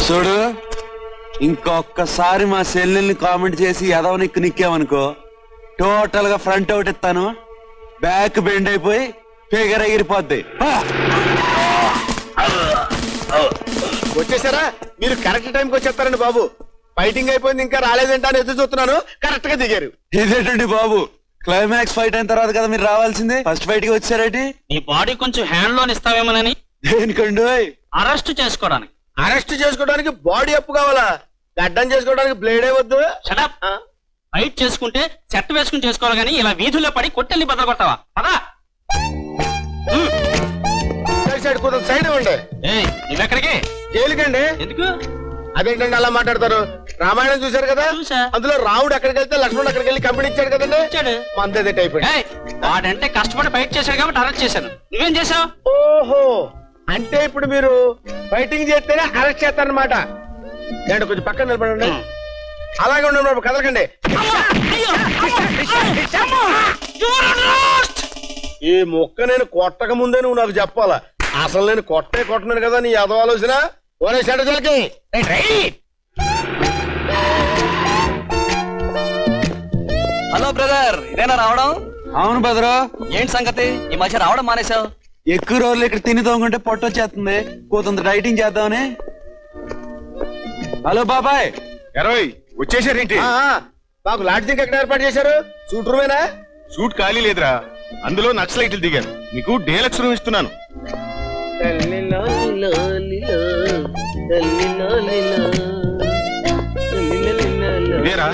చూడు ఇంకొకసారి మా సెల్లుల్ని కామెంట్ చేసి ఎదవ నిక్కు నిక్కామనుకో టోటల్ గా ఫ్రంట్ అవుట్ ఇస్తాను బ్యాక్ బెండ్ అయిపోయి ఫిగర్ ఎగిరిపోద్ది ఆ! వచ్చేసారా మీరు కరెక్ట్ టైంకి వచ్చేస్తారండి బాబు ఫైటింగ్ అయిపోయింది ఇంకా రాలేదంటే అని ఎదురు చూస్తున్నాను కరెక్ట్ గా దిగారు ఇదేంటండి బాబు క్లైమాక్స్ ఫైట్ అయిన తర్వాత కదా మీరు రావాల్సింది ఫస్ట్ ఫైట్ కి వచ్చారేంటి నీ బాడీ కొంచెం హ్యాండ్ లోన్ ఇస్తావేమోనని దేనికండి ఓయ్? అరెస్ట్ చేసుకోవడానికి అరెస్ట్ చేసుకోవడానికి బాడీ అప్పు కావాలా గడ్డం చేసుకోవడానికి బ్లేడ్ వద్దు షటప్ ఆ? ఫైట్ చేసుకుంటే చెట్టు వేసుకుని చేసుకోవాలి కానీ ఇలా వీధుల్లో పడి కొట్టెల్ని బద్దలు కొడతావా పదా సైడ్ సైడ్ కొంచెం సైడ్ ఇవ్వండి ఏయ్ నువ్వెక్కడికి జైలుకండి ఎందుకు అదేంటండి అలా మాట్లాడతారు రామాయణం చూశారు కదా చూసా. అందులో రాముడు ఎక్కడికి వెళ్తే లక్ష్మణుడు అక్కడికి వెళ్ళి కంపెనీ ఇచ్చాడు కదండి ఇచ్చాడు. మందే టైప్ ఏయ్ వాడంటే కష్టపడి ఫైట్ చేశాడు కాబట్టి అరెస్ట్ చేశాను నువ్వేం చేసావు ఓహో అంటే ఇప్పుడు మీరు ఫైటింగ్ చేస్తేనే అరెస్ట్ చేస్తారనమాట నేను కొంచెం పక్కన నిలబడండి అలాగే ఉండండి బాబు, కదలకండి ఈ మొక్క నేను కొట్టక ముందే నువ్వు నాకు చెప్పాలా అసలు నేను కొట్టే కొట్టను కదా నీ ఎదవ ఆలోచన ఓరే చెడ్డజలకి హలో బ్రదర్ ఇదేనా రావడం అవును బదరు ఏంటి సంగతి ఈ మధ్య రావడం మానేశావు ఎక్కువ రోజులు ఇక్కడ తిని తోముకుంటే పొట్ట వచ్చేస్తుంది కూతంత డైటింగ్ చేద్దామని హలో బాబాయ్ ఎరవై వచ్చేసారేంటి ఆ, ఆ, మాకు లాడ్జింగ్ ఎక్కడ ఏర్పాటు చేశారు సూట్ రూమేనా సూట్ ఖాళీ లేదురా అందులో నక్సలైట్లు దిగారు నీకు డేలక్స్ రూమ్ ఇస్తున్నాను ఇదేరా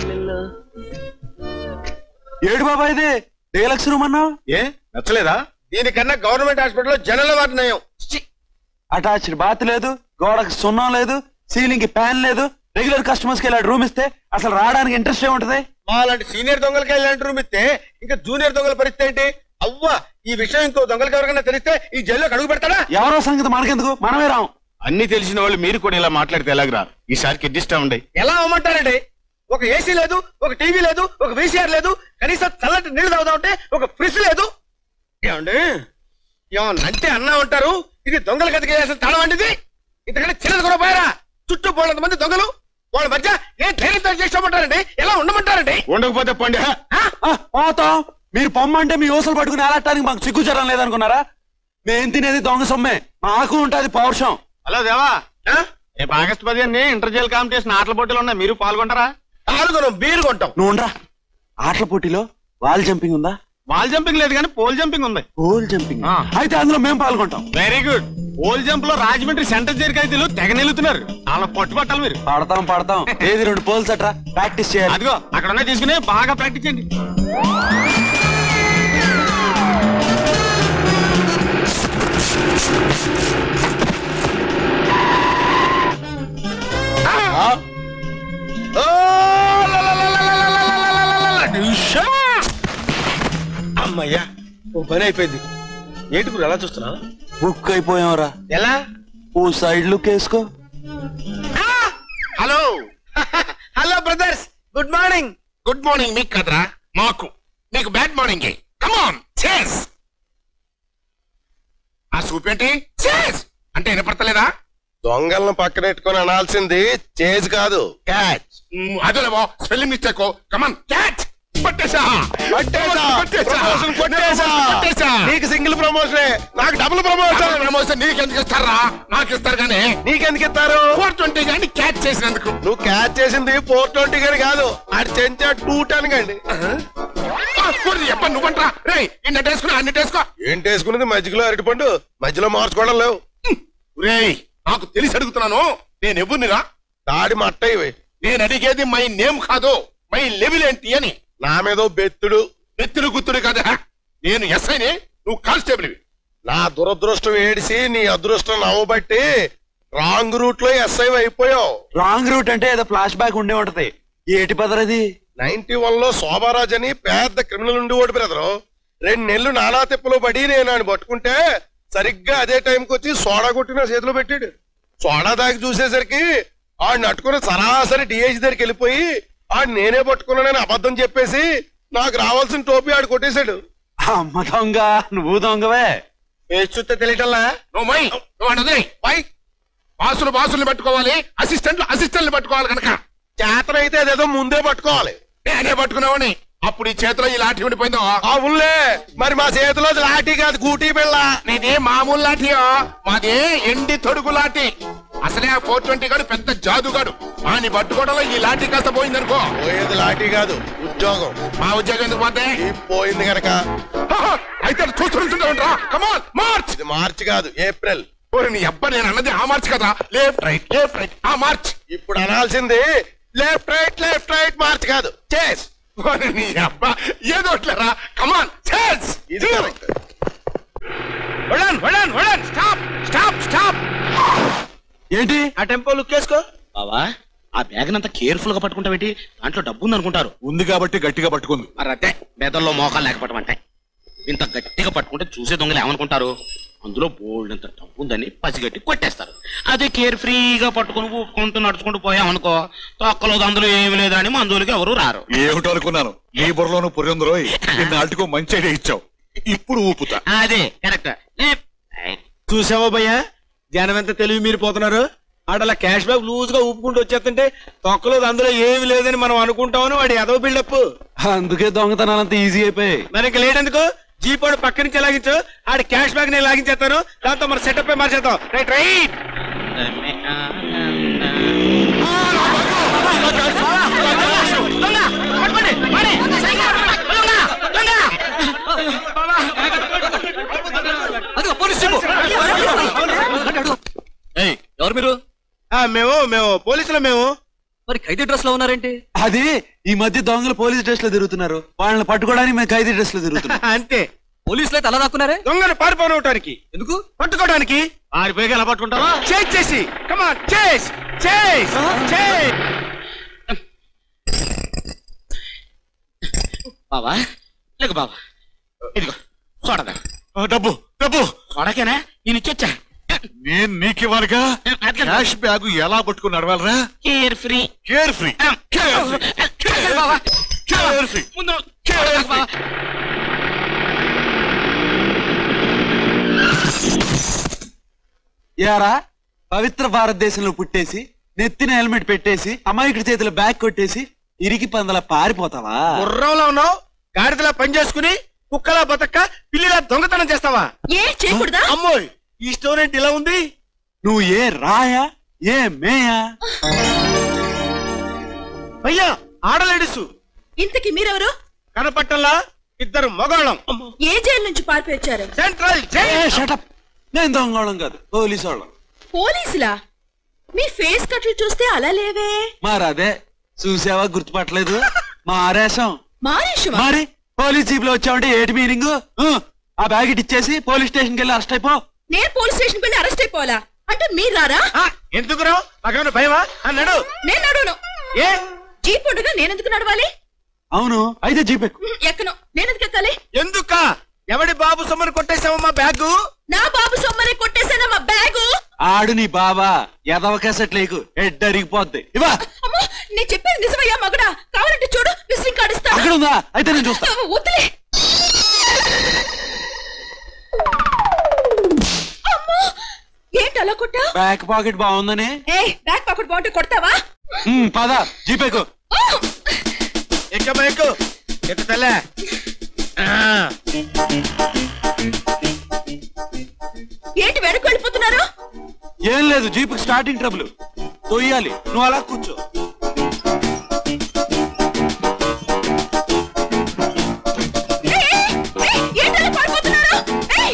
ఏడు బాబాయ్ ఇది డీలక్స్ రూమ్ అన్నావు ఏ నచ్చలేదా దీనికన్నా గవర్నమెంట్ హాస్పిటల్లో జనరల్ వార్డు నయం అటాచ్డ్ బాత్ లేదు గోడకు సున్నం లేదు సీలింగ్ కి ఫ్యాన్ లేదు రెగ్యులర్ కస్టమర్స్ కి ఇలా రూమ్ ఇస్తే అసలు రావడానికి ఇంట్రెస్ట్ ఏముంటది మాలాంటి సీనియర్ దొంగలకి ఇలాంటి రూమ్ ఇస్తే ఇంకా జూనియర్ దొంగల పరిస్థితి ఏంటి అవ్వా ఈ విషయం ఇంకో దొంగలకి ఎవరికైనా తెలిస్తే ఈ జైల్లోకి అడుగు పెడతాడా ఎవరో సంగతి మనకెందుకు మనమే రాం అన్ని తెలిసిన వాళ్ళు మీరు కూడా ఇలా మాట్లాడితే ఎలాగరా ఈసారికి అడ్జస్ట్ అవ్వండి ఎలా అమ్మంటారండి ఒక ఏసీ లేదు ఒక టీవీ లేదు ఒక వీసీఆర్ లేదు కనీసం చల్లటి నీళ్లు తాగుతా ఉంటే ఒక ఫ్రిడ్జ్ లేదు ఏమండి ఏమన్నా అంటే అన్నా ఉంటారు ఇది దొంగల గదికి వేసిన తల వంటిది ఇంతకంటే చిన్నది కూడా పోయారా చుట్టూ పోలంత మంది దొంగలు వాళ్ళ మధ్య ఏ ధైర్యంతో చేసామంటారండి ఎలా ఉండమంటారండి ఉండకపోతే పండి హ? ఆ, పోతాం మీరు పొమ్మంటే మీ ఊసలు పట్టుకుని ఆడటానికి మాకు సిగ్గుచరం లేదనుకున్నారా మేం తినేది దొంగ సొమ్మే మాకు ఉంటది పౌరుషం హలో దేవా ఆ? రేపు ఆగస్టు పదిహేను ఇంటర్ జైల్ కాంపిటీషన్ ఆటల పోటీలు ఉన్నాయి మీరు పాల్గొంటారా పాల్గొనం బీరు కొంటాం నువ్వు ఉండరా ఆటల పోటీలో వాల్ జంపింగ్ ఉందా వాల్ జంపింగ్ లేదు కానీ పోల్ జంపింగ్ ఉంది పోల్ జంపింగ్ ఆ. అయితే అందులో మేము పాల్గొంటాం వెరీ గుడ్ పోల్ జంప్ లో రాజమండ్రి సెంటర్ చేరికైతే తెగ నిలుతున్నారు అలా పట్టుబట్టాలి మీరు పడతాం పడతాం ఏది రెండు పోల్స్ అట్రా ప్రాక్టీస్ చేయాలి అదిగో అక్కడ ఉన్నాయి తీసుకుని బాగా ప్రాక్టీస్ చేయండి ఓ, లా, లా, లా, లా, లా, లా, లా, లా, లా, లా, లా, డిషా! అమ్మయ్యా ఓ పని అయిపోయింది ఏంటి గురు ఎలా చూస్తున్నావు బుక్ అయిపోయాంరా ఎలా ఓ సైడ్ లుక్ వేసుకో hello hello brothers good morning good morning మీకు కదరా మాకు నీకు బ్యాడ్ మార్నింగ్ కమాన్ చేస్ ఆ సూప్ ఏంటి చేస్ అంటే వినపడతలేదా దొంగలను పక్కనెట్టుకొని అనాల్సింది చేజ్ కాదు క్యాచ్ మ్, అదేలేవో స్పెల్లింగ్ మిస్టేక్ కమాన్ క్యాచ్ పట్టేశా పట్టేశా! ప్రమోషన్ కొట్టేశా! పట్టేశా నీకు సింగిల్ ప్రమోషనే నాకు డబుల్ ప్రమోషన్ ప్రమోషన్ నీకెందుకు ఇస్తారా నాకు ఇస్తారు కానీ నీకెందుకు ఇస్తారు ఫోర్ ట్వంటీ కానీ క్యాచ్ చేసినందుకు నువ్వు క్యాచ్ చేసింది ఫోర్ ట్వంటీ గాని కాదు అది చెంచా టూ టెన్ కండి ఎప్ప నువ్వంట్రా రే ఇన్నట్టు వేసుకుని అన్నిటి వేసుకో ఏంటి వేసుకున్నది మధ్యలో అరటిపండు మధ్యలో మార్చుకోవడం లేవు రేయ్ నాకు తెలిసి అడుగుతున్నాను నేను ఎవరినిరా తాడి మట్ట ఇవి నేను అడిగేది మై నేమ్ కాదు మై లెవెల్ ఏంటి అని నా మీద బెత్తుడు నెత్తులు గుత్తుడు కదా నేను ఎస్ఐని నువ్వు కానిస్టేబుల్ నా దురదృష్టం ఏడిసి నీ అదృష్టం నవ్వబట్టి రాంగ్ రూట్ లో ఎస్ఐ అయిపోయావు రాంగ్ రూట్ అంటే ఏదో ఫ్లాష్ బ్యాక్ ఉండే ఉంటది ఏటి పదరది నైన్టీ వన్ లో శోభారాజ్ అని పెద్ద క్రిమినల్ ఉండి ఓడి బ్రదరు రెండు నెలలు నానా తిప్పలు పడి నేను ఆయన పట్టుకుంటే సరిగ్గా అదే టైంకి వచ్చి సోడా కొట్టి నా చేతిలో పెట్టాడు సోడా దాకి చూసేసరికి ఆడిని అట్టుకుని సరాసరి డిఐజీ దగ్గరికి వెళ్ళిపోయి ఆడు నేనే పట్టుకున్నానని అబద్ధం చెప్పేసి నాకు రావాల్సిన టోపీ ఆడు కొట్టేశాడు అమ్మ దొంగ నువ్వు దొంగవే చూస్తే తెలియటల్లా నువ్వు మై నువ్వు అన్నది వై బాసులు బాసుల్ని పట్టుకోవాలి అసిస్టెంట్లు అసిస్టెంట్లు పట్టుకోవాలి కనుక చేతనైతే అదేదో ముందే పట్టుకోవాలి నేనే పట్టుకున్నావని అప్పుడు ఈ చేతిలో ఈ లాఠీ ఉండిపోయిందో అవునులే మరి మా చేతిలో అది లాఠీ కాదు గూటీ పిల్ల నీది మామూలు లాఠీయో మాది ఎండి తొడుగు లాఠీ అసలే ఆ ఫోర్ ట్వంటీ గాడు పెద్ద జాదుగాడు వాని పట్టుకోవడంలో ఈ లాఠీ కాస్త పోయిందనుకో పోయేది లాఠీ కాదు ఉద్యోగం మా ఉద్యోగం ఎందుకు పోతే ఈ పోయింది గనక ఆహా, అయితే చూస్తుంటావుంట్రా కమాన్ మార్చ్ ఇది మార్చి కాదు ఏప్రిల్ ఓరి నీ అబ్బా నేను అన్నది ఆ మార్చ్ కదా లెఫ్ట్ రైట్ లెఫ్ట్ రైట్ ఆ మార్చ్ ఇప్పుడు అనాల్సింది left right left right march కాదు చేస్ ఓరి నీ అబ్బా ఏదో ఒకట్లేరా కమాన్ చేస్ ఇది correct. వెళ్ళాను వెళ్ళాను వెళ్ళాను స్టాప్ స్టాప్ స్టాప్ ఏంటి ఆ టెంపో లుక్ వేసుకో బావా ఆ బ్యాగ్ అంతా కేర్ఫుల్ గా పట్టుకుంటావేంటి దాంట్లో డబ్బు ఉంది అనుకుంటారు ఉంది కాబట్టి గట్టిగా పట్టుకుంది మరి అదే బెదల్లో మోకాలు లేకపోవటం అంటే ఇంత గట్టిగా పట్టుకుంటే చూసే దొంగలు ఏమనుకుంటారు అందులో బోల్డ్ అంత డబ్బు ఉందని పసిగట్టి కొట్టేస్తారు అదే కేర్ ఫ్రీగా పట్టుకుని ఊపుకుంటూ నడుచుకుంటూ పోయామనుకో తొక్కలో అందులో ఏమి లేదని మందులకి ఎవరు రారు ఏమిటో అనుకున్నాను నీ బుర్రలోను పురిందరో ఇన్నాళ్ళకో మంచి ఐడియా ఇచ్చావు ఇప్పుడు ఊపుతా అదే కరెక్ట్ చూసావా భయ్యా జనం ఎంత తెలివి మీరు పోతున్నారు ఆడలా క్యాష్ బ్యాక్ లూజ్ గా ఊపుకుంటూ వచ్చేస్తుంటే తొక్కలో అందులో ఏమి లేదని మనం అనుకుంటామని వాడి ఎదవ బిల్డప్ అందుకే దొంగతనాలు అంత ఈజీ అయిపోయాయి మరి ఇంకా లేటెందుకు జీప్ వాడు పక్క నుంచి లాగించు ఆడి క్యాష్ బ్యాగ్ నేను లాగించేస్తాను దాంతో మన సెటప్ మార్చేద్దాం రైట్ రైట్ అదిగో పోలీస్ జీపు ఏయ్, ఎవరు మీరు మేము మేము పోలీసులు మేము మరి ఖైదీ డ్రెస్ లో ఉన్నారేంటి అది ఈ మధ్య దొంగలు పోలీస్ డ్రెస్ లో తిరుగుతున్నారు వాళ్ళని పట్టుకోవడానికి మేము ఖైదీ డ్రెస్ లో తిరుగుతున్నాం అంతే పోలీసులు అయితే అలా దాక్కున్నారే దొంగలు పారిపోవటానికి ఎందుకు పట్టుకోవడానికి ఆరిపోయి ఎలా పట్టుకుంటావా చేజ్ చేసి కమాన్ చేస్ చేస్ చేస్ బావా లేక బావా ఇదిగో చూడదా ఆ, డబ్బు డబ్బు చూడకేనా నేను ఇచ్చొచ్చా నేను నీకివ్వాలిగా క్యాష్ బ్యాగ్ ఎలా పట్టుకుని నడవాలరా కేర్ ఫ్రీ కేర్ ఫ్రీ బావా కేర్ ఫ్రీ ముందు చూడకు బావా యారా పవిత్ర భారతదేశంలో పుట్టేసి నెత్తిన హెల్మెట్ పెట్టేసి అమాయకుడి చేతిలో బ్యాగ్ కొట్టేసి ఇరికి పందల పారిపోతావా గుర్రంలో ఉన్నావు గాడిదలా పని చేసుకుని కుక్కలా బతక్క పిల్లిలా దొంగతనం చేస్తావా ఏ చేయకూడదా అమ్మోయ్ ఈ స్టోరీ ఏంటి ఇలా ఉంది నువ్వు ఏ రాయా ఏ మేయా అయ్యా ఆడలేడుసు ఇంతకి మీరెవరు కనపట్టంలా ఇద్దరు మగాళ్ళం ఏ జైలు నుంచి పారిపోయి వచ్చారు సెంట్రల్ జైల్ షటప్ నేను దొంగోళం కాదు పోలీసు వాళ్ళం పోలీసులా మీ ఫేస్ కట్లు చూస్తే అలా లేవే మరదే చూసావా గుర్తుపట్టలేదు మా ఆరేశం మారేషవా మరి పోలీస్ జీప్ లో వచ్చావంటే ఏటి మీనింగ్ ఆ బ్యాగ్ ఇటు ఇచ్చేసి పోలీస్ స్టేషన్ కి వెళ్ళి అరెస్ట్ అయిపో నేను పోలీస్ స్టేషన్ వెళ్ళి అరెస్ట్ అయిపోవాలా అంటే మీరు రారా ఎందుకు రావు నాకేమైనా భయమా అన్నాడు నేను నడును ఏ జీప్ ఉండగా నేను ఎందుకు నడవాలి అవును అయితే జీప్ ఎక్కు ఉహు, ఎక్కను నేను ఎందుకు ఎక్కాలి ఎందుక ఎవడి బాబు సొమ్మని కొట్టేసావమ్మా బ్యాగు నా బాబు సొమ్మని కొట్టేసానా మా బ్యాగు ఆడు నీ బాబా ఎదవ కేసెట్ లేకు హెడ్ అరిగిపోద్ది ఇవా అమ్మో నేను చెప్పేది నిజమయ్యా మగడా కావాలంటే చూడు విసిరింగ్ కార్డు ఇస్తాను అక్కడ ఉందా అయితే నేను చూస్తా వద్దులే అమ్మో ఏంటి అలా కొట్టా బ్యాక్ పాకెట్ బాగుందని ఏ బ్యాక్ పాకెట్ బాగుంటే కొడతావా ఉమ్, పద జీప్ ఎక్కు ఆ! ఎక్కమ్మా ఎక్కు ఎక్కు తల్లే ఏంటి వెనక్కి వెళ్ళిపోతున్నారు ఏం లేదు జీప్ స్టార్టింగ్ ట్రబుల్ తొయ్యాలి నువ్వు అలా కూర్చో ఏయ్, ఏయ్, ఏంటి అలా పడిపోతున్నారు ఏయ్!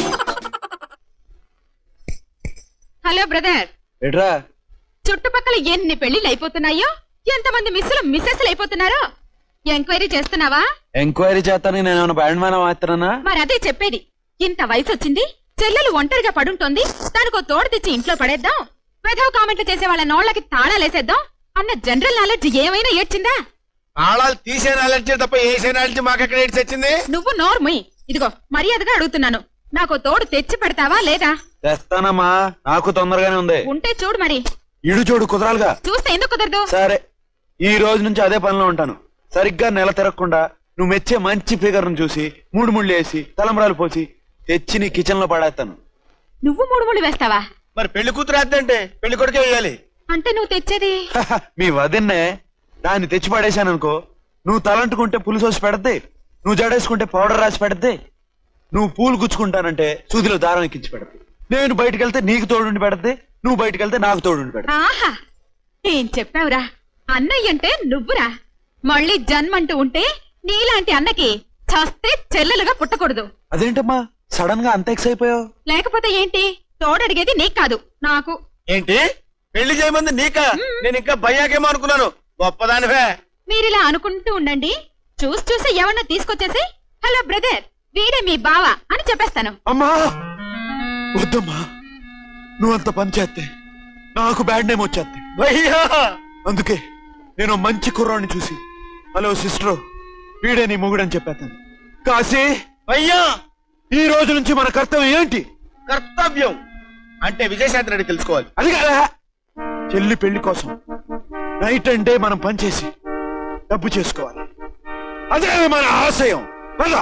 హలో బ్రదర్ ఎడ్రా చుట్టుపక్కల ఎన్ని పెళ్లిళ్ళు అయిపోతున్నాయో ఎంతమంది మిస్సులు మిస్సెస్లు అయిపోతున్నారో ఎంక్వైరీ చేస్తున్నావా ఎంక్వైరీ చేస్తాను నేను ఏమైనా బ్యాండ్ మ్యాన్ మాత్రానా మరి అదే చెప్పేది ఇంత వయసు వచ్చింది చెల్లెలు ఒంటరిగా పడుంటోంది దానికో తోడు తెచ్చి ఇంట్లో పడేద్దాం వెధవ కామెంట్లు చేసే వాళ్ళ నోళ్ళకి తాళాలేసేద్దాం అన్న జనరల్ నాలెడ్జ్ ఏమైనా ఏడ్చిందా తాళాలు తీసే నాలెడ్జి తప్ప వేసే నాలెడ్జి మాకెక్కడ ఏడ్చి వచ్చింది నువ్వు నోర్ముయ్ ఇదిగో మర్యాదగా అడుగుతున్నాను నాకు తోడు తెచ్చి పెడతావా లేదా తెస్తానమ్మా నాకు తొందరగానే ఉంది ఉంటే చూడు మరి ఇడు చూడు కుదరాలుగా చూస్తే ఎందుకు కుదరదు సరే ఈ రోజు నుంచి అదే పనిలో ఉంటాను సరిగ్గా నెల తిరగకుండా నువ్వు మెచ్చే మంచి ఫిగర్ ను చూసి మూడు ముళ్ళు వేసి తలంబరాలు పోసి తెచ్చి నీ కిచెన్ లో పడేస్తాను నువ్వు మూడు ముళ్ళు వేస్తావా మరి పెళ్లి కూతురు అంటే పెళ్లి కొడుకే వేయాలి అంటే నువ్వు తెచ్చేది మీ వదిన్నే దాన్ని తెచ్చి పడేశాను అనుకో నువ్వు తలంటుకుంటే పులుసు వచ్చి పెడద్ది నువ్వు జడేసుకుంటే పౌడర్ రాసి పెడద్ది నువ్వు పూలు గుచ్చుకుంటానంటే సూదిలో దారం ఎక్కించి పెడద్ది నేను బయటికి వెళ్తే నీకు తోడుండి పెడద్ది నువ్వు బయటికి వెళ్తే నాకు తోడుండి పెడద్ది ఆహా ఏం చెప్పావురా అన్నయ్య అంటే నువ్వురా మళ్ళీ జన్మంటూ ఉంటే నీలాంటి అన్నకి చస్తే చెల్లెలుగా పుట్టకూడదు అదేంటమ్మా సడన్ గా అంత ఎక్స్ అయిపోయావు లేకపోతే ఏంటి తోడడిగేది నీకు కాదు నాకు ఏంటి పెళ్లి చేయమంది నీక నేను ఇంకా భయ్యాకేమో అనుకున్నాను గొప్పదానివే మీరిలా అనుకుంటూ ఉండండి చూసి చూసి ఎవరన్నా తీసుకొచ్చేసి హలో బ్రదర్ వీడే మీ బావ అని చెప్పేస్తాను అమ్మా వద్దమ్మా నువ్వు అంత పని చేస్తే నాకు బ్యాడ్ నేమ్ వచ్చేస్తే భయ్యా అందుకే నేను ఓ మంచి కుర్రాన్ని చూసి హలో సిస్టర్ వీడే నీ మొగుడని చెప్పేస్తాను కాశీ భయ్యా ఈ రోజు నుంచి మన కర్తవ్యం ఏంటి కర్తవ్యం అంటే విజయశాంతి రెడ్డి తెలుసుకోవాలి అది కాదా చెల్లి పెళ్లి కోసం నైట్ అంటే మనం పనిచేసి డబ్బు చేసుకోవాలి అదే మన ఆశయం పద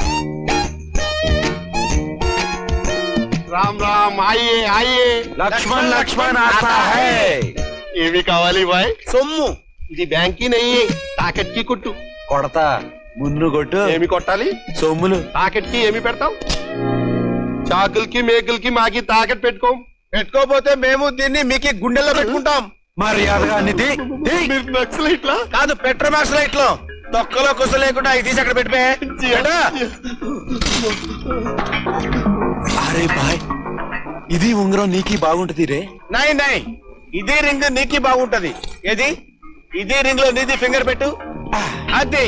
రామ్ రామ్ ఆయే ఆయే లక్ష్మణ్ లక్ష్మణ్ ఆతా హై ఏమి కావాలి బాయ్ సొమ్ము ఇది బ్యాంకీ నెయ్యి తాకెట్కి కొట్టు కొడతా మున్ను కొట్టు ఏమి కొట్టాలి సొమ్ములు తాకెట్కి ఏమి పెడతావు చాకులకి మేకులకి మాకి తాకెట్ పెట్టుకో పెట్టుకోపోతే మేము దీన్ని మీకు గుండెల్లో పెట్టుకుంటాం మర్యాదగా అన్నిది మీరు నక్సలైట్లా కాదు పెట్రోమాక్స్ లైట్ లో తొక్కలో కుస లేకుండా ఇది తీసి అక్కడ పెట్టిపోయే అరే బాయ్ ఇది ఉంగరం నీకి బాగుంటది రే నై నై ఇదే రింగ్ నీకి బాగుంటది ఏది ఇదే రింగ్ లో నీది ఫింగర్ పెట్టు అది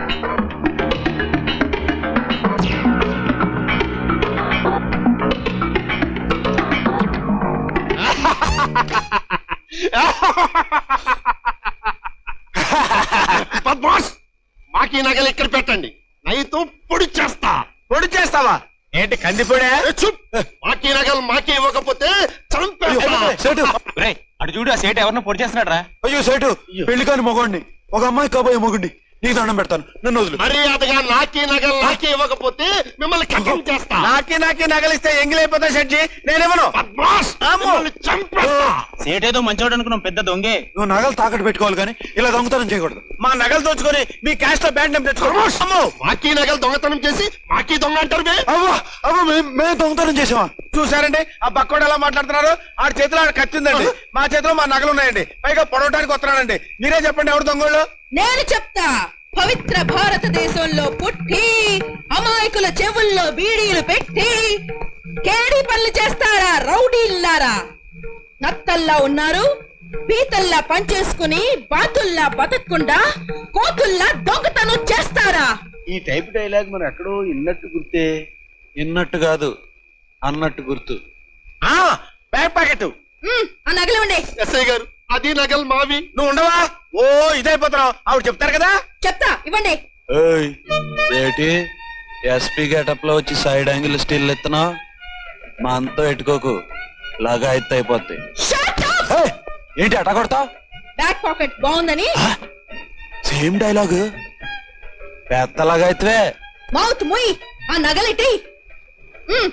బాస్ మాకి నగలు ఇక్కడ పెట్టండి నైతో పొడి చేస్తా పొడి చేస్తావా ఏంటి కందిపోడే ఏ చూప్ మాకి నగలు మాకి ఇవ్వకపోతే చంపేస్తా సేటు అటు చూడు ఆ సేట్ ఎవరినో పొడి చేస్తున్నాడు రా అయ్యో సేటు పెళ్లి కాని మొగోడిని ఒక అమ్మాయి కాబోయే మొగుడిని నీకు దండం పెడతాను నన్ను వదులు మర్యాదగా నాకి నగలు నాకి ఇవ్వకపోతే మిమ్మల్ని కథం చేస్తా నాకి నాకి నగలిస్తే ఎంగిలైపోతా షెడ్జి నేనేమను బాస్ అమ్మో. మిమ్మల్ని చంపేస్తా సేట్ ఏదో మంచోడు అనుకున్నాం పెద్ద దొంగే నువ్వు నగలు తాకట్టు పెట్టుకోవాలి కానీ ఇలా దొంగతనం చేయకూడదు మా నగలు దోచుకొని మీ క్యాష్ లో బ్యాండ్ నేమ్ తెచ్చుకో అమ్మో మాకి నగలు దొంగతనం చేసి మాకి దొంగ అంటారు బే అవ్వా అవ్వ మేము మేము దొంగతనం చేసావా చూసారండి ఆ బక్కోడు ఎలా మాట్లాడుతున్నారు ఆడి చేతిలో ఆడ కత్తి ఉందండి మా చేతిలో మా నగలు ఉన్నాయండి పైగా పొడవటానికి వస్తున్నాడండి మీరే చెప్పండి ఎవరు దొంగోళ్ళు నేను చెప్తా పవిత్ర భారతదేశంలో పుట్టి అమాయకుల చెవుల్లో బీడీలు పెట్టి కేడి పనులు చేస్తారా రౌడీల్లారా నత్తల్లా ఉన్నారు పీతల్లా పనిచేసుకుని బాతుల్లా బతకకుండా కోతుల్లా దొంగతనం చేస్తారా ఈ టైప్ డైలాగ్ మనం ఎక్కడో ఇన్నట్టు గుర్తే ఇన్నట్టు కాదు అన్నట్టు గుర్తు ఆ బ్యాగ్ ప్యాకెట్ ఉమ్, ఆ నగలివ్వండి ఎస్ఐ గారు అది నగలు మావి నువ్వు ఉండవా ఓ ఇదైపోతున్నావు ఆవిడ చెప్తారు కదా చెప్తా ఇవ్వండి ఏయ్ ఏటి ఎస్పీ గెటప్ లో వచ్చి సైడ్ యాంగిల్ స్టిల్ ఎత్తున్నావు మా అంతా ఎట్టుకోకు లాగా ఎత్తు అయిపోద్ది Shut up! ఏయ్, ఏంటి అట కొడతావు బ్యాక్ పాకెట్ బాగుందని సేమ్ డైలాగ్ పెద్దలాగా అయితే మౌత్ ముయ్ ఆ నగలిటి ఉమ్,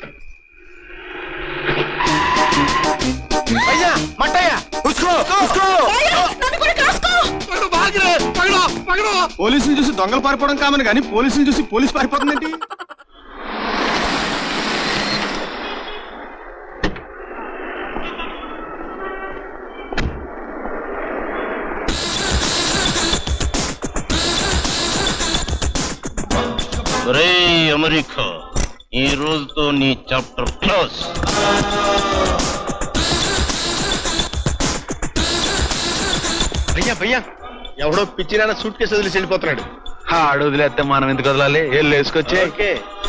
అయ్యా మంటయ్యా ఉసుకో ఉసుకో అయ్యో, నన్ను కూడా కాసుకో పోలీసులు చూసి దొంగలు పారిపోవడం కామని కానీ పోలీసులు చూసి పోలీసు పారిపోతుందండి ఒరే అమెరికా ఈ రోజుతో నీ చాప్టర్ క్లోజ్ భయ్యా భయ్యా ఎవడో పిచ్చిరాన సూట్ కేసు వదిలేసి వెళ్ళిపోతున్నాడు ఆడు వదిలేస్తే మనం ఎందుకు వదలాలి వెళ్ళి వేసుకొచ్చే ఓకే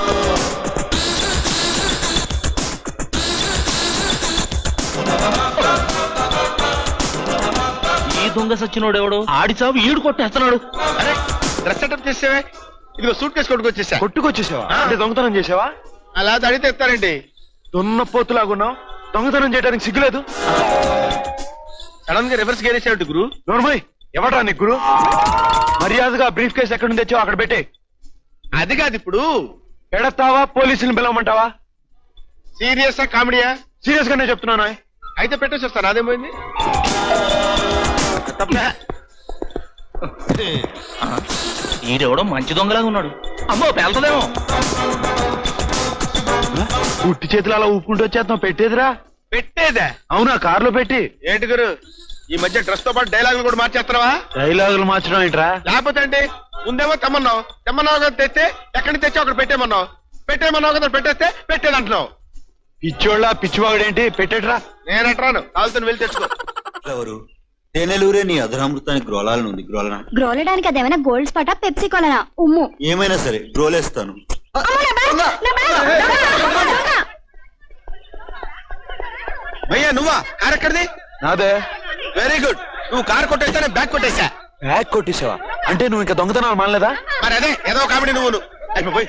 ఈ దొంగ సచ్చినోడు ఎవడు ఆడి చావు ఈడు కొట్టేస్తున్నాడు అరే డ్రెస్ సెటప్ చేసావే ఇదిగో సూట్ కేసు కొట్టుకొచ్చేసా కొట్టుకొచ్చేసావా అంటే దొంగతనం చేసావా అలా అడిగితే ఎత్తారండి దున్నపోతులాగున్నావు దొంగతనం చేయడానికి సిగ్గులేదు సడన్ గా రివర్స్ గేర్ వేసాడు గురు నోర్మయ్ ఎవడ్రా నీకు గురు మర్యాదగా బ్రీఫ్ కేసు ఎక్కడి నుంచి తెచ్చావు అక్కడ పెట్టే అది కాదు ఇప్పుడు ఎడతావా పోలీసుని పిలవమంటావా సీరియస్ కామెడీయా సీరియస్ గానే చెప్తున్నాను అయితే పెట్టేసేస్తాను అదేమైంది ఈడెవడో మంచి దొంగలాగా ఉన్నాడు అమ్మో పెళ్తదేమో పుట్టి చేతులు అలా ఊపుకుంటూ వచ్చేస్తాం పెట్టేదిరా పెట్టేదా అవునా కారులో పెట్టి ఏంటి గురు ఈ మధ్య డ్రెస్ తో పాటు డైలాగులు కూడా మార్చేస్తున్నావా డైలాగులు మార్చడం ఏంట్రా లేకపోతే ఏంటి ముందేమో తెమ్మన్నావు తెమ్మన్నావు కదా తెస్తే ఎక్కడి నుంచి తెచ్చి అక్కడ పెట్టేమన్నావు పెట్టేమన్నావు కదా పెట్టేస్తే పెట్టేదంటున్నావు పిచ్చోళ్ళ పిచ్చివాగుడేంటి పెట్టేట్రా నేనంటాను కాలుతో వెళ్ళి తెచ్చుకో ఎవరు తేనెలూరే నీ అధరామృతానికి గ్రోలాలను ఉంది గ్రోలన గ్రోలడానికి అదేమైనా గోల్డ్ స్పాట పెప్సీ కొలనా ఉమ్ము ఏమైనా సరే గ్రోలేస్తాను భయ్యా నువ్వా కార్ ఎక్కడిది నాదే వెరీ గుడ్ నువ్వు కార్ కొట్టేస్తే నేను బ్యాగ్ కొట్టేశా బ్యాగ్ కొట్టేసావా అంటే నువ్వు ఇంకా దొంగతనాలు మానలేదా మరి అదే ఏదో కామెడీ నువ్వు అయిపోయి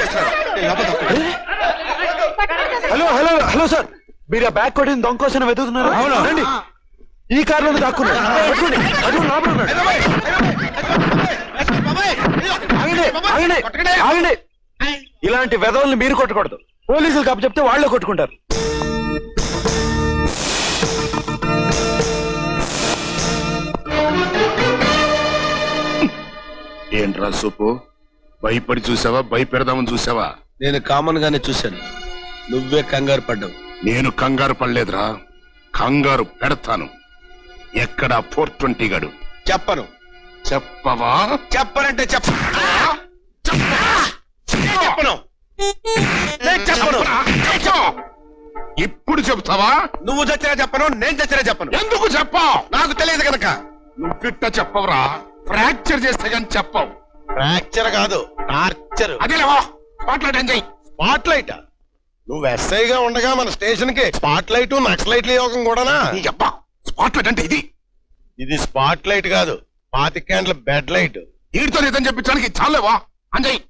హలో హలో హలో సార్ మీరు ఆ బ్యాగ్ కొట్టిన దొంగ కోసం వెతుకుతున్నారు అవును రండి ఈ కార్లో దాక్కున్నారు పట్టుకోండి. అదిగో లోపల ఉన్నాడు. ఆగండి, ఆగండి, ఆగండి. ఇలాంటి వెధవల్ని మీరు కొట్టకూడదు పోలీసులు కప్పు చెప్తే వాళ్ళే కొట్టుకుంటారు ఏంట్రా సూపు భయపడి చూసావా భయపెడదామని చూసావా నేను కామన్ గానే చూశాను నువ్వే కంగారు పడ్డావు నేను కంగారు పడలేదురా కంగారు పెడతాను ఎక్కడ ఫోర్ ట్వంటీ గడు చెప్పను చెప్పవా చెప్పనంటే చెప్ప నేను చెప్పను నేను చెప్పను ఇప్పుడు చెప్తావా నువ్వు చచ్చినా చెప్పను నేను చచ్చినా చెప్పను ఎందుకు చెప్పావు నాకు తెలియదు కనుక నువ్విట్ట చెప్పవురా ఫ్రాక్చర్ చేస్తే గాని చెప్పవు ఫ్రాక్చర్ కాదు టార్చర్ అదేలేవా మాట్లాడేం చెయ్యి స్పాట్ లైట్ నువ్వు ఎస్ఐగా ఉండగా మన స్టేషన్ కి స్పాట్ లైట్ నక్సలైట్ల యోగం కూడానా నీ అబ్బా స్పాట్ లైట్ అంటే ఇది ఇది స్పాట్ లైట్ కాదు పాతి క్యాండ్ల బెడ్ లైట్ వీడితో నిజం చెప్పించడానికి చాలేవా అంజయ్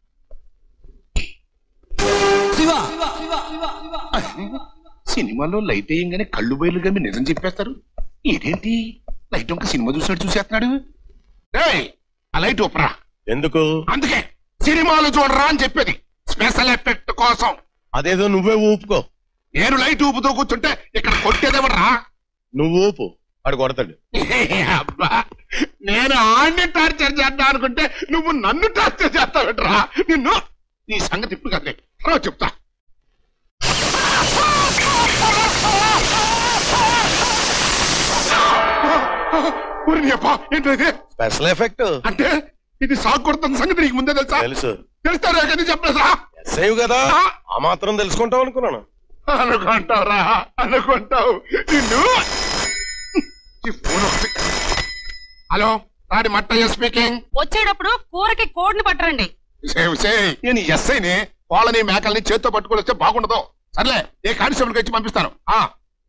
సినిమాలో లైట్ వేయంగానే కళ్ళు బయలు గమ్మి నిజం చెప్పేస్తారు ఇదేంటి లైట్ ఒక సినిమా చూసాడు చూసేస్తున్నాడు ఏయ్, ఆ లైట్ ఒప్పరా ఎందుకు అందుకే సినిమాలు చూడరా అని చెప్పేది స్పెషల్ ఎఫెక్ట్ కోసం అదేదో నువ్వే ఊపుకో నేను లైట్ ఊపుతూ కూర్చుంటే ఇక్కడ కొట్టేదేవరా నువ్వు ఊపు వాడు కొడతాడు అబ్బా నేను ఆడిని టార్చర్ చేద్దాం అనుకుంటే నువ్వు నన్ను టార్చర్ చేస్తావుట్రా నిన్ను నీ సంగతి ఇప్పుడు కదలే తర్వాత చెప్తా ఊరి నీ అబ్బా, ఏంటో ఇది స్పెషల్ ఎఫెక్ట్ అంటే ఇది సాగు కొడుతున్న సంగతి నీకు ముందే తెలుసా తెలుసు తెలుస్తారా కదా చెప్పలేసా ఎస్ఐ కదా ఆ మాత్రం తెలుసుకుంటావు అనుకున్నాను అనుకుంటావురా అనుకుంటావు నిన్ను ఈ ఫోన్ ఒకటి. హలో రాడి మట్టయ్య స్పీకింగ్ వచ్చేటప్పుడు కూరకి కోడిని పట్టరండి సేవ్ సేయ్ నేను ఎస్ఐని వాళ్ళని మేకల్ని చేత్తో పట్టుకొని వస్తే బాగుండదు సర్లే ఏ కానిస్టేబుల్కి ఇచ్చి పంపిస్తాను ఆ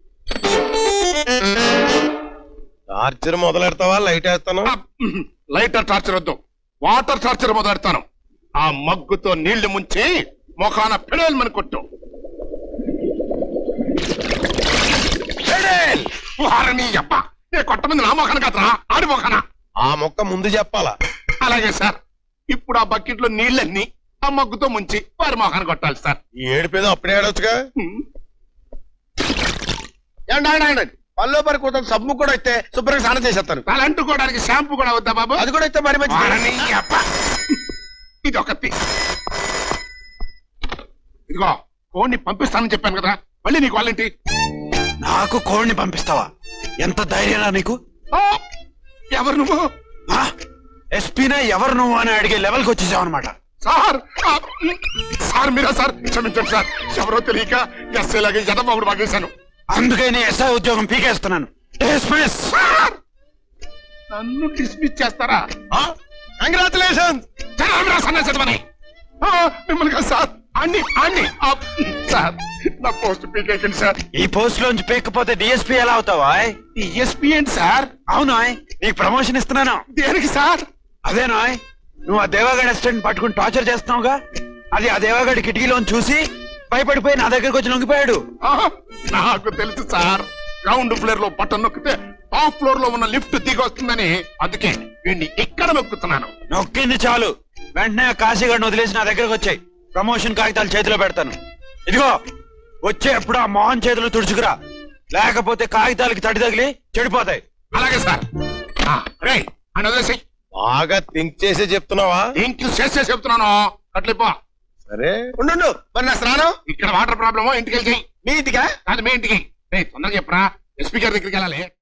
టార్చర్ మొదలెడతావా లైట్ వేస్తాను లైటర్ టార్చర్ వద్దు వాటర్ టార్చర్ మొదలెడతాను ఆ మగ్గుతో నీళ్లు ముంచి మొఖాన పెడేల్మని కొట్టు పెడేల్! వారిని అబ్బ ఏ కొట్టమంది నా మొఖాన కదరా ఆడి మొఖాన ఆ మొక్క ముందు చెప్పాలా అలాగే సార్ ఇప్పుడు ఆ బకెట్ లో నీళ్ళన్నీ ఆ మగ్గుతో ముంచి వారి మొఖాన కొట్టాలి సార్ ఈ ఏడుపేదో అప్పుడే ఆడొచ్చుగా ఏమండి, ఆగండి, ఆగండి. పల్లో పరి కూతురు సబ్బు కూడా అయితే శుభ్రంగా స్నానం చేసేస్తాను తలంటుకోవడానికి షాంపూ కూడా వద్దా బాబు అది కూడా అయితే మరి వారిని మంచిది అబ్బ. ఇది ఒకటి ఇదిగో కోడిని పంపిస్తానని చెప్పాను కదా మళ్ళీ నీకు వాళ్ళేంటి నాకు కోడిని పంపిస్తావా ఎంత ధైర్యనా నీకు ఆ! ఎవరు నువ్వు ఎస్పీనే ఎవరు నువ్వు అని అడిగే లెవెల్కి వచ్చేసావు అనమాట సార్ ఆ, సార్ మీరా సార్ క్షమించండి సార్ ఎవరో తెలియక ఎస్ఐ లాగా ఎదబాబుడు బాగేశాను అందుకే నీ ఎస్ఐ ఉద్యోగం పీకేస్తున్నాను Dismiss. సార్ నన్ను డిస్మిస్ చేస్తారా కంగ్రాచులేషన్ సన్యాసమని మిమ్మల్ని కాదు సార్ అన్ని అన్ని ఆ, సార్ నా పోస్ట్ పీకేకండి సార్ ఈ పోస్ట్ లోంచి పీకపోతే డిఎస్పీ ఎలా అవుతావా ఎస్పీ ఏంటి సార్ అవునా నీకు ప్రమోషన్ ఇస్తున్నాను దేనికి సార్ అదేనా నువ్వు ఆ దేవాగడ్ అసిస్టెంట్ పట్టుకుని టార్చర్ చేస్తున్నావుగా అది ఆ దేవాగడ్ కిటికీలోని చూసి భయపడిపోయి నా దగ్గరకు వచ్చి లొంగిపోయాడు ఆ, నాకు తెలుసు సార్ గ్రౌండ్ ఫ్లోర్ లో బటన్ నొక్కితే టాప్ ఫ్లోర్ లో ఉన్న లిఫ్ట్ దిగి వస్తుందని అందుకే వీడిని ఇక్కడ నొక్కుతున్నాను నొక్కింది చాలు వెంటనే ఆ కాశీగడ్ని వదిలేసి నా దగ్గరకు వచ్చాయి ప్రమోషన్ కాగితాలు చేతిలో పెడతాను ఇదిగో వచ్చే ఎప్పుడు ఆ మోహన్ చేతులు తుడుచుకురా లేకపోతే కాగితాలకి తడి తగిలి చెడిపోతాయి అలాగే సార్ ఆ, రేయ్ అని వదిలేసేయ్ బాగా థింక్ చేసే చెప్తున్నావా ఇంక చేసే చెప్తున్నాను అట్లిపో సరే ఉండు మరి నా స్నానం ఇక్కడ వాటర్ ప్రాబ్లమో ఇంటికి వెళ్ళి చెయ్యి మీ ఇంటికా కాదు మీ ఇంటికి రేయ్ తొందరగా చెప్పరా ఎస్పీ గారి దగ్గరికి వెళ్ళాలి